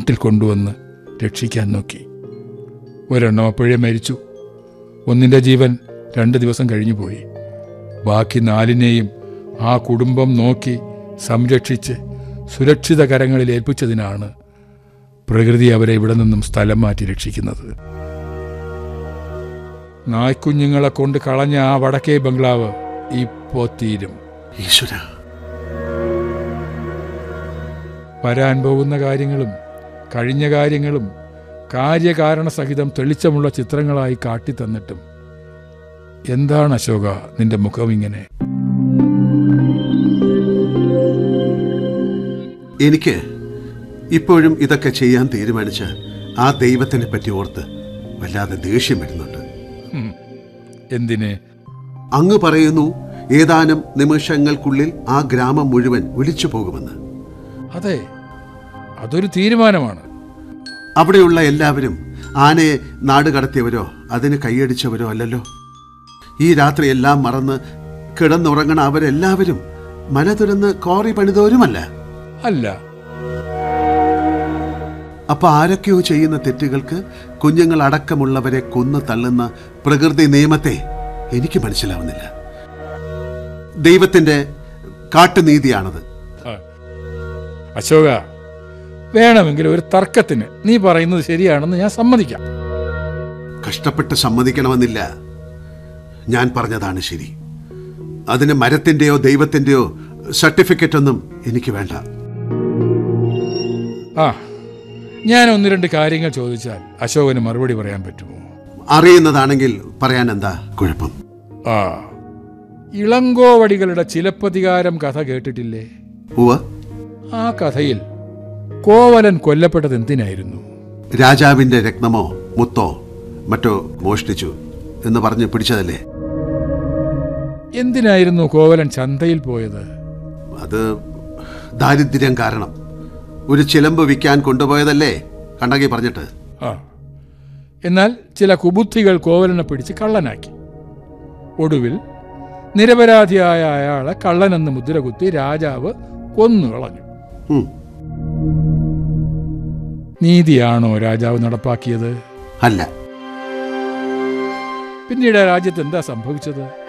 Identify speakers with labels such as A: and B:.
A: വീട്ടിൽ കൊണ്ടുവന്ന് രക്ഷിക്കാൻ നോക്കി ഒരെണ്ണം അപ്പോഴേ മരിച്ചു ഒന്നിൻ്റെ ജീവൻ രണ്ട് ദിവസം കഴിഞ്ഞു പോയി ബാക്കി നാലിനെയും ആ കുടുംബം നോക്കി സംരക്ഷിച്ച് സുരക്ഷിത കരങ്ങളിൽ ഏൽപ്പിച്ചതിനാണ് പ്രകൃതി അവരെ ഇവിടെ നിന്നും സ്ഥലം മാറ്റി രക്ഷിക്കുന്നത് നായ്ക്കുഞ്ഞുങ്ങളെ കൊണ്ട് കളഞ്ഞ ആ വടക്കേ ബംഗ്ലാവ് ഇപ്പോ തീരും
B: ഈശ്വര
A: വരാൻ പോകുന്ന കാര്യങ്ങളും കഴിഞ്ഞ കാര്യങ്ങളും കാര്യകാരണ സഹിതം തെളിച്ചമുള്ള ചിത്രങ്ങളായി കാട്ടിത്തന്നിട്ടും എന്താണ് അശോക നിന്റെ മുഖം ഇങ്ങനെ
B: എനിക്ക് ഇപ്പോഴും ഇതൊക്കെ ചെയ്യാൻ തീരുമാനിച്ച ആ ദൈവത്തിനെ പറ്റി ഓർത്ത് വല്ലാതെ ദേഷ്യം വരുന്നുണ്ട്
A: ഹും. എന്തിന്
B: അങ്ങ് പറയുന്നു ഏതാനും നിമിഷങ്ങൾക്കുള്ളിൽ ആ ഗ്രാമം മുഴുവൻ ഒലിച്ചു പോകുമെന്ന്
A: അതെ അതൊരു തീരുമാനമാണ്
B: അവിടെയുള്ള എല്ലാവരും ആനയെ നാട് കടത്തിയവരോ അതിന് കൈയടിച്ചവരോ അല്ലല്ലോ ഈ രാത്രി എല്ലാം മറന്ന് കിടന്നുറങ്ങണ അവരെല്ലാവരും മല തുരന്ന് കോറി പണിതവരുമല്ല
A: അല്ല
B: അപ്പൊ ആരൊക്കെയോ ചെയ്യുന്ന തെറ്റുകൾക്ക് കുഞ്ഞുങ്ങൾ അടക്കമുള്ളവരെ കൊന്നു തള്ളുന്ന പ്രകൃതി നിയമത്തെ എനിക്ക് മനസ്സിലാവുന്നില്ല ദൈവത്തിന്റെ കാട്ടുനീതിയാണത്
A: ആ. അശോക വേണമെങ്കിൽ ഒരു തർക്കത്തിന് നീ പറയുന്നത് ശരിയാണെന്ന് ഞാൻ സമ്മതിക്കാം
B: കഷ്ടപ്പെട്ട് സമ്മതിക്കണമെന്നില്ല ഞാൻ പറഞ്ഞതാണ് ശരി അതിന് മരത്തിന്റെയോ ദൈവത്തിന്റെയോ സർട്ടിഫിക്കറ്റ് ഒന്നും എനിക്ക് വേണ്ട
A: ആ ഞാൻ ഒന്ന് രണ്ട് കാര്യങ്ങൾ ചോദിച്ചാൽ അശോകന് മറുപടി പറയാൻ പറ്റുമോ
B: അറിയുന്നതാണെങ്കിൽ പറയാൻ എന്താ കുഴപ്പം
A: ആ ഇളങ്കോവടികളുടെ ചിലപ്പതികാരം കഥ കേട്ടിട്ടില്ലേ
B: ഉവ
A: ആ കഥയിൽ കോവലൻ കൊല്ലപ്പെട്ടത് എന്തിനായിരുന്നു
B: രാജാവിന്റെ രത്നമോ മുത്തോ മറ്റോ മോഷ്ടിച്ചു എന്ന് പറഞ്ഞ് പിടിച്ചതല്ലേ
A: എന്തിനായിരുന്നു കോവലൻ ചന്തയിൽ പോയത്
B: അത് ദാരിദ്ര്യം കാരണം ഒരു ചിലമ്പ് വിൽക്കാൻ കൊണ്ടുപോയതല്ലേ കണ്ണകി പറഞ്ഞിട്ട്
A: ആ എന്നാൽ ചില കുബുദ്ധികൾ കോവലനെ പിടിച്ച് കള്ളനാക്കി ഒടുവിൽ നിരപരാധിയായ അയാളെ കള്ളനെന്ന് മുദ്രകുത്തി രാജാവ് കൊന്നുകളഞ്ഞു
B: ഉം,
A: നീതിയാണോ രാജാവ് നടപ്പാക്കിയത്
B: അല്ല
A: പിന്നീട് ആ രാജ്യത്ത് എന്താ സംഭവിച്ചത്